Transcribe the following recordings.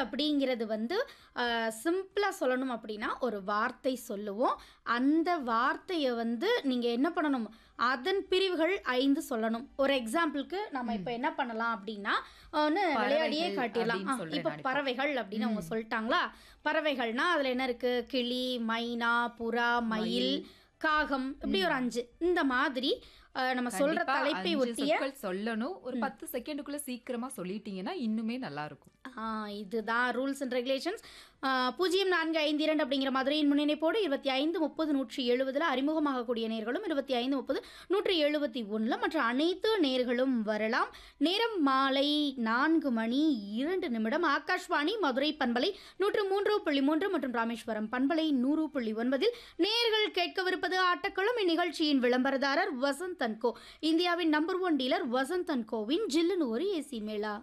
அப்படிங்கிறது வந்து சிம்பிளாக சொல்லணும் அப்படின்னா ஒரு வார்த்தை சொல்லுவோம் அந்த வார்த்தையை வந்து நீங்கள் என்ன பண்ணணும் அதன் பிரிவுகள் ஐந்து சொல்லணும் ஒரு எக்ஸாம்பிளுக்கு நம்ம இப்போ என்ன பண்ணலாம் அப்படின்னா ஒன்று விளையாடியே பறவைகள் காட்டிடலாம் அப்படின்னு ஆ, சொல்றேன் இப்போ நான் இப்போ. பறவைகள் அப்படின்னு அவங்க ம். சொல்லிட்டாங்களா பறவைகள்னா அதில் என்ன இருக்கு கிளி மைனா புறா மயில் காகம் இப்படி ஒரு அஞ்சு இந்த மாதிரி அஹ், நம்ம சொல்ற கண்டிப்பா தலைப்பை அஞ்சு ஒட்டிய சொற்கள் சொல்லணும் ஒரு பத்து செகண்டுக்குள்ள சீக்கிரமா சொல்லிட்டீங்கன்னா இன்னுமே நல்லா இருக்கும் ஆ, இதுதான் ரூல்ஸ் அண்ட் ரெகுலேஷன்ஸ் பூஜ்ஜியம் நான்கு ஐந்து இரண்டு அப்படிங்கிற மதுரையின் முன்னிணைப்போடு இருபத்தி ஐந்து முப்பது நூற்றி எழுபதில் அறிமுகமாகக்கூடிய நேர்களும் இருபத்தி ஐந்து முப்பது நூற்றி எழுபத்தி ஒன்றில் மற்ற அனைத்து நேர்களும் வரலாம் நேரம் மாலை நான்கு மணி இரண்டு நிமிடம் ஆகாஷ்வாணி மதுரை பண்பலை நூற்று மூன்று புள்ளி மூன்று மற்றும் ராமேஸ்வரம் பண்பலை நூறு புள்ளி ஒன்பதில் நேர்கள் கேட்கவிருப்பது ஆட்டக்களம் இந்நிகழ்ச்சியின் விளம்பரதாரர் வசந்த் அன்கோ இந்தியாவின் நம்பர் ஒன் டீலர் வசந்த் அன்கோவின் ஜில்லுன்னு ஒரு ஏசி மேளா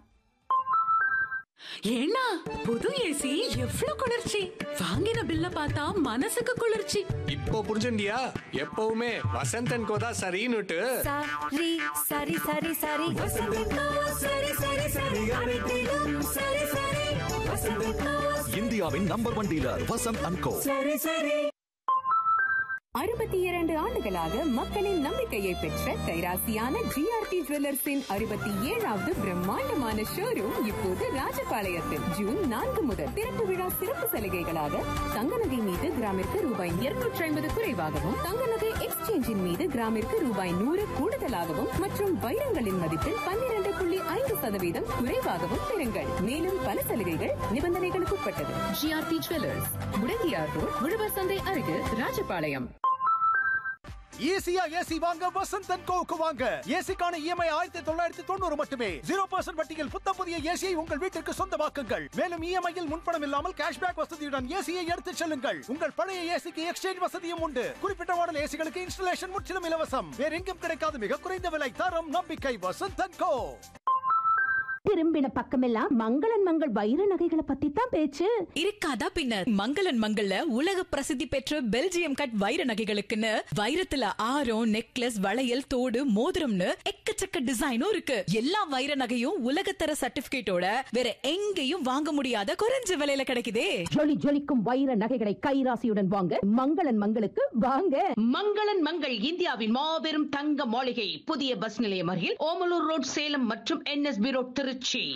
ஏன்னா புது ஏசி எவ்வளவு குளிர்ச்சி வாங்கின பில்ல பார்த்தா மனசுக்கு குளிர்ச்சி இப்போ புரிஞ்சுண்டியா எப்பவுமே வசந்தன் கோதா சரின்னுட்டு சரி சரி சரி சரி வசந்தக்கா சரி சரி சரி அனைத்திலும் சரி சரி வசந்தக்கா இந்தியாவின் number one dealer Vasanth and co சரி சரி அறுபத்தி இரண்டு ஆண்டுகளாக மக்களின் நம்பிக்கையை பெற்ற கைராசியான ஜிஆர்டி ஜுவல்லர்ஸின் அறுபத்தி ஏழாவது பிரம்மாண்டமான ஷோரூம் இப்போது ராஜபாளையத்தில் ஜூன் நான்கு முதல் திறப்பு விழா சிறப்பு சலுகைகளாக தங்க நகை மீது கிராமிற்கு ரூபாய் இருநூற்றி ஐம்பது குறைவாகவும் தங்க நகை எக்ஸ்சேஞ்சின் மீது கிராமிற்கு ரூபாய் நூறு கூடுதலாகவும் மற்றும் வைரங்களின் மதிப்பில் பன்னிரண்டு புள்ளி ஐந்து சதவீதம் குறைவாகவும் பெறுங்கள் மேலும் பல சலுகைகள் நிபந்தனைகளுக்கு உட்பட்டது ஜிஆர்டி ஜுவல்லர்ஸ் முடங்கியார் ரோட் உழவர் சந்தை அருகில் ராஜபாளையம் ஈஸியா ஏசி வாங்க வசந்த் அண்ட் கோவுக்கு வாங்க ஏசிக்கான இஎம்ஐ ஆயிரத்தி தொள்ளாயிரத்தி தொண்ணூறு மட்டுமே ஜீரோ பர்சன்ட் வட்டியில் புத்த புதிய ஏசியை உங்கள் வீட்டிற்கு சொந்தமாக்குங்கள் மேலும் இஎம்ஐயில் முன்பணம் இல்லாமல் கேஷ்பேக் வசதியுடன் ஏசியை எடுத்துச் செல்லுங்கள் உங்கள் பழைய ஏசிக்கு எக்ஸ்சேஞ்ச் வசதியும் உண்டு குறிப்பிட்ட மாடல் ஏசிகளுக்கு இன்ஸ்டலேஷன் முற்றிலும் இலவசம் வேற எங்கும் கிடைக்காத மிக குறைந்த விலை தரம் நம்பிக்கை வசந்த் அண்ட் கோ திரும்பின பக்கமெல்லாம் மங்களன் மங்கள் வைர நகைகளை பத்தி தான் பேச்சு இருக்காதா பின்ன மங்களன் மங்கள்ல உலக பிரசித்தி பெற்ற பெல்ஜியம் கட் வைர நகைகளுக்குன்னு வைரத்துல ஆரம் நெக்லஸ் வளையல் தோடு மோதிரம்னு எக்கச்சக்க டிசைனும் இருக்கு எல்லா வைர நகையும் உலகத்தர சர்டிபிகேட்டோட வேற எங்கேயும் வாங்க முடியாத குறைஞ்ச விலையில கிடைக்குதே ஜொலி ஜொலிக்கும் வைர நகைகளை கைராசியுடன் வாங்க மங்களன் மங்களுக்கு வாங்க மங்களன் மங்கள் இந்தியாவின் மாபெரும் தங்க மாளிகை புதிய பஸ் நிலையம் அருகில் ஓமலூர் ரோட் சேலம் மற்றும் என்எஸ்பி ரோட் திருச்சி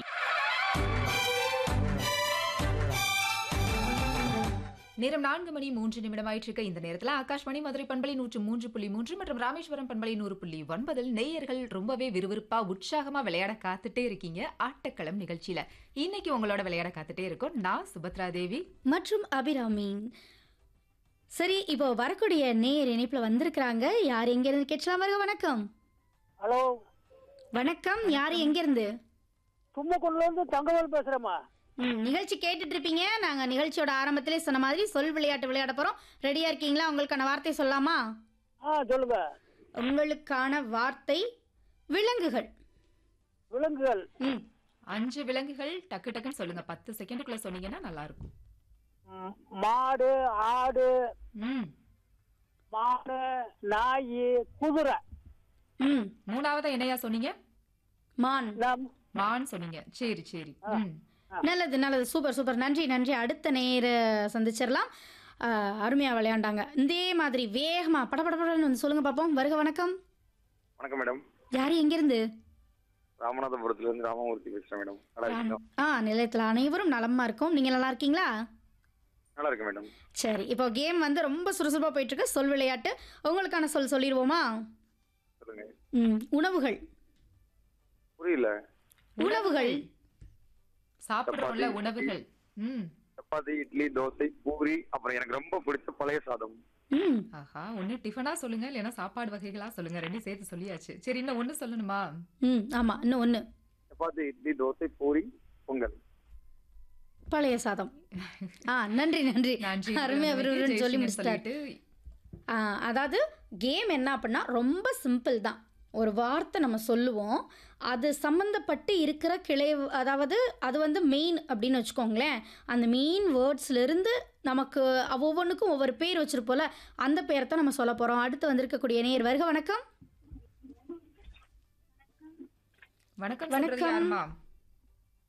நேரம் நான்கு மணி மூன்று நிமிடமாயிட்டு இருக்க இந்த நேரத்துல ஆகாஷ்வாணி மதுரை பண்பலை நூற்று மூன்று புள்ளி மூன்று மற்றும் ராமேஸ்வரம் பண்பலை நூறு புள்ளி ஒன்பதில் நேயர்கள் ரொம்பவே விறுவிறுப்பா உற்சாகமா விளையாட காத்துட்டே இருக்கீங்க ஆட்டக்களம் நிகழ்ச்சியில இன்னைக்கு உங்களோட விளையாட காத்துட்டே இருக்கோம் நான் சுபத்ரா தேவி மற்றும் அபிராமி சரி இப்போ வரக்கூடிய நேர் இணைப்புல வந்திருக்கிறாங்க யார் எங்க இருந்து கேட்கலாம் வருக வணக்கம் ஹலோ வணக்கம் யார் எங்க இருந்து தும்மக்குள்ள இருந்து தங்கவேல் பேசுறேம்மா ம், நிகழ்ச்சி கேட்டுட்டு இருப்பீங்க நாங்க நிகழ்ச்சியோட ஆரம்பத்திலே சொன்ன மாதிரி சொல் விளையாட்டு விளையாட போறோம் ரெடியா இருக்கீங்களா உங்களுக்கான வார்த்தை சொல்லலாமா ஆ சொல்லுங்க உங்களுக்கான வார்த்தை விலங்குகள் விலங்குகள் ம் அஞ்சு விலங்குகள் டக்கு டக்குன்னு சொல்லுங்க பத்து செகண்டுக்குள்ள சொன்னீங்கன்னா நல்லா இருக்கும் ம், மாடு ஆடு ம் மாடு நாய் குதிரை ம் மூணாவதா என்னையா சொன்னீங்க மான் நம் மான் சொன்னீங்க சரி சரி ம் நல்லது நல்லது சூப்பர் சூப்பர் நன்றி நன்றி அடுத்த நேர சந்திச்சிடலாம் ஆஹ், அருமையா விளையாண்டாங்க இதே மாதிரி வேகமா படபடபடன்னு வந்து சொல்லுங்க பாப்போம் வருக வணக்கம் வணக்கம் மேடம் யார் எங்கிருந்து ராமநாதபுரத்துல இருந்து ராமமூர்த்தி பேசுறேன் மேடம் நல்லா இருக்கீங்களா ஆ நிலையத்தில் அனைவரும் நலமா இருக்கும் நீங்க நல்லா இருக்கீங்களா நல்லா இருக்கு மேடம் சரி இப்போ கேம் வந்து ரொம்ப சுறுசுறுப்பா போயிட்டு இருக்கு சொல் விளையாட்டு உங்களுக்கான சொல் சொல்லிடுவோமா சொல்லுங்க ம், உணவுகள் புரியல உணவுகள் சாப்பிடுறோம்ல சப்பாத்தி, உணவுகள் ம் சப்பாத்தி இட்லி தோசை பூரி அப்புறம் எனக்கு ரொம்ப பிடிச்ச பழைய சாதம் ம் ஆஹா ஒண்ணு டிஃபனா சொல்லுங்க இல்லைன்னா சாப்பாடு வகைகளா சொல்லுங்க ரெண்டும் சேர்த்து சொல்லியாச்சு சரி இன்னும் ஒண்ணு சொல்லணுமா ம் ஆமா இன்னும் ஒன்று சப்பாத்தி இட்லி தோசை பூரி பொங்கல் பழைய சாதம் ஆ நன்றி நன்றி நன்றி அருமையா விறுவிறுன்னு சொல்லி ஜெயஸ்ரீ முடிச்சிட்டாரு சொல்லிட்டு ஆ, அதாவது கேம் என்ன அப்படின்னா ரொம்ப சிம்பிள் தான் ஒரு வார்த்தை நம்ம சொல்லுவோம் அது சம்மந்தப்பட்டு இருக்கிற கிளை அதாவது அது வந்து மெயின் அப்படின்னு வச்சுக்கோங்களேன் அந்த மெயின் வேர்ட்ஸ்லேருந்து நமக்கு ஒவ்வொன்றுக்கும் ஒவ்வொரு பேர் வச்சுருப்போல அந்த பேரை தான் நம்ம சொல்ல போகிறோம் அடுத்து வந்திருக்கக்கூடிய நேர் வருக வணக்கம் வணக்கம் சொல்றது வணக்கம். யாருமா